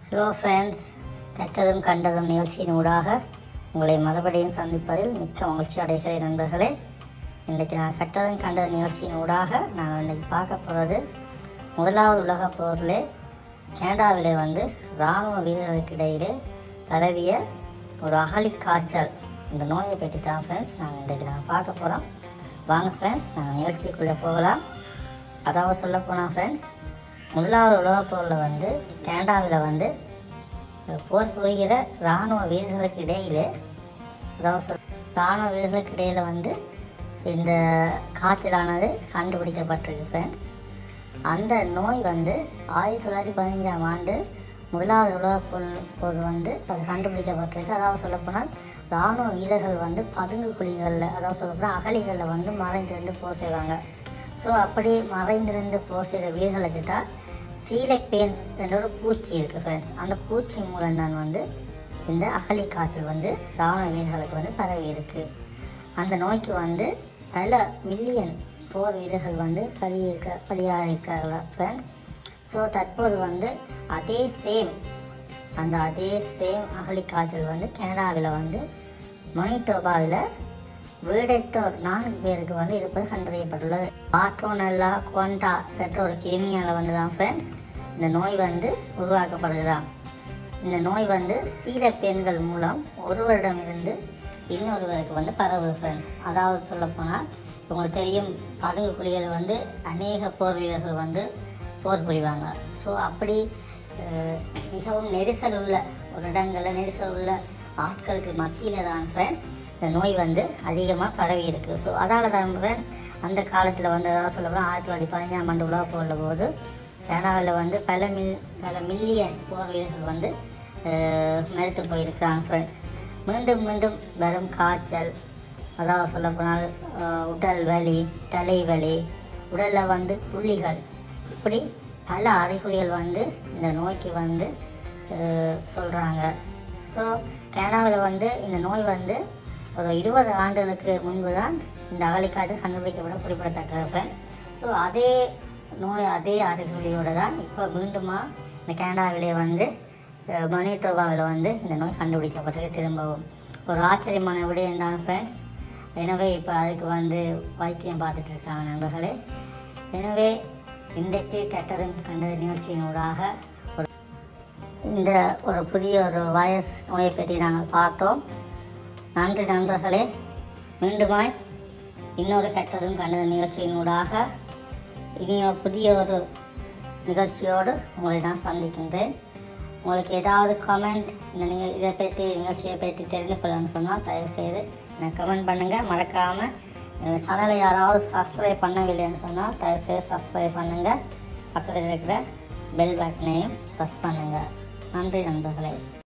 hello friends கற்றதும் கண்டதும் நிகழ்ச்சியின் ஊடாக உங்களை மறுபடியும் சந்திப்பதில் மிக்க மகிழ்ச்சி அடைகிறேன் நண்பர்களே இன்றைக்கு நான் கற்றதும் கண்டதும் நிகழ்ச்சியின் ஊடாக நாங்கள் இன்றைக்கி பார்க்க போகிறது முதலாவது உலகப் போரில் கனடாவிலே வந்து இராணுவ வீரர்களுக்கு இடையிலே பரவிய ஒரு அகழி காய்ச்சல் இந்த நோயை பற்றி தான் ஃப்ரெண்ட்ஸ் நாங்கள் இன்றைக்கு நாங்கள் பார்க்க போகிறோம் வாங்க ஃப்ரெண்ட்ஸ் நாங்கள் நிகழ்ச்சிக்குள்ளே போகலாம் அதாவது சொல்ல போனால் ஃப்ரெண்ட்ஸ் முதலாவது உலகப் போரில் வந்து கனடாவில் வந்து போர் புரிகிற இராணுவ வீரர்களுக்கு இடையிலே அதாவது சொல் இராணுவ வீரர்களுக்கு இடையில் வந்து இந்த காய்ச்சலானது கண்டுபிடிக்கப்பட்டிருக்கு ஃப்ரெண்ட்ஸ் அந்த நோய் வந்து ஆயிரத்தி தொள்ளாயிரத்தி பதினஞ்சாம் ஆண்டு முதலாவது உலகப் போர் போர் வந்து அது கண்டுபிடிக்கப்பட்டிருக்கு அதாவது சொல்லப்போனால் இராணுவ வீரர்கள் வந்து பதுங்கு குழிகளில் அதாவது சொல்லப்போனால் அகழிகளில் வந்து மறைந்திருந்து போர் செய்வாங்க ஸோ அப்படி மறைந்திருந்து போர் செய்கிற வீரர்களுக்கிட்ட சீலைப்பேன் என்ற ஒரு பூச்சி இருக்குது ஃப்ரெண்ட்ஸ் அந்த பூச்சி மூலம் தான் வந்து இந்த அகழி காய்ச்சல் வந்து இராணுவ வீரர்களுக்கு வந்து பரவி இருக்கு அந்த நோய்க்கு வந்து பல மில்லியன் போர் வீரர்கள் வந்து பலியிருக்க பலியாக இருக்காங்க ஃப்ரெண்ட்ஸ் ஸோ தற்போது வந்து அதே சேம் அந்த அதே சேம் அகழி காய்ச்சல் வந்து கனடாவில் வந்து மணிட்டோபாவில் வீடற்றோர் நான்கு பேருக்கு வந்து இருப்பது கண்டறியப்பட்டுள்ளது ஆட்ரோனல்லா குவாண்டா என்ற ஒரு கிருமியால் வந்து தான் ஃப்ரெண்ட்ஸ் இந்த நோய் வந்து உருவாக்கப்படுதுதான் இந்த நோய் வந்து சீர பெண்கள் மூலம் ஒருவரிடமிருந்து இன்னொருவருக்கு வந்து பரவுது ஃப்ரெண்ட்ஸ் அதாவது சொல்லப்போனால் உங்களுக்கு தெரியும் பதுங்கு குழிகள் வந்து அநேக போர் வீரர்கள் வந்து போர் புரிவாங்க ஸோ அப்படி அஹ், மிகவும் நெரிசல் உள்ள ஒரு இடங்களில் நெரிசல் உள்ள ஆட்களுக்கு மத்தியில் தான் ஃப்ரெண்ட்ஸ் இந்த நோய் வந்து அதிகமாக பரவி இருக்குது ஸோ அதால தான் ஃப்ரெண்ட்ஸ் அந்த காலத்தில் வந்து அதாவது சொல்லப்போனால் ஆயிரத்தி தொள்ளாயிரத்தி பதினஞ்சாம் ஆண்டு உலக போரில் போது கனடாவில் வந்து பல மில் பல மில்லியன் போர் வீரர்கள் வந்து அஹ், மரித்து போயிருக்கிறாங்க ஃப்ரெண்ட்ஸ் மீண்டும் மீண்டும் வரும் காய்ச்சல் அதாவது சொல்லப்போனால் அஹ், உடல் வலி தலைவலி உடலில் வந்து புள்ளிகள் இப்படி பல அறிகுறிகள் வந்து இந்த நோய்க்கு வந்து சொல்கிறாங்க ஸோ கனடாவில் வந்து இந்த நோய் வந்து ஒரு இருபது ஆண்டுகளுக்கு முன்பு தான் இந்த அகழிக்காய்ச்சல் கண்டுபிடிக்கப்பட குறிப்பிடத்தக்கது ஃப்ரெண்ட்ஸ் ஸோ அதே நோய் அதே அறிகுறியோடு தான் இப்போ மீண்டுமா இந்த கனடாவிலே வந்து அஹ், மணிட்டோபாவில் வந்து இந்த நோய் கண்டுபிடிக்கப்பட்டது திரும்பவும் ஒரு ஆச்சரியமான விடயம் தான் ஃப்ரெண்ட்ஸ் எனவே இப்போ அதுக்கு வந்து வைத்தியம் பார்த்துட்டு இருக்காங்க நண்பர்களே எனவே இன்றைக்கு கெட்டதும் கண்டது நிகழ்ச்சியினூடாக ஒரு இந்த ஒரு புதிய ஒரு வைரஸ் நோயை பற்றி நாங்கள் பார்த்தோம் நன்றி நண்பர்களே மீண்டுமாய் இன்னொரு கெட்டதும் கண்டது நிகழ்ச்சியினூடாக இனி ஒரு புதிய ஒரு நிகழ்ச்சியோடு உங்களை நான் சந்திக்கின்றேன் உங்களுக்கு ஏதாவது கமெண்ட் இந்த நிக இதை பற்றி நிகழ்ச்சியை பற்றி தெரிந்து கொள்ளணும்னு சொன்னால் தயவுசெய்து எனக்கு கமெண்ட் பண்ணுங்கள் மறக்காமல் என்னோட சேனலை யாராவது சப்ஸ்கிரைப் பண்ணவில்லைன்னு சொன்னால் தயவுசெய்து சப்ஸ்கிரைப் பண்ணுங்கள் பக்கத்தில் இருக்கிற பெல் பட்டனையும் ப்ரெஸ் பண்ணுங்கள் நன்றி நண்பர்களே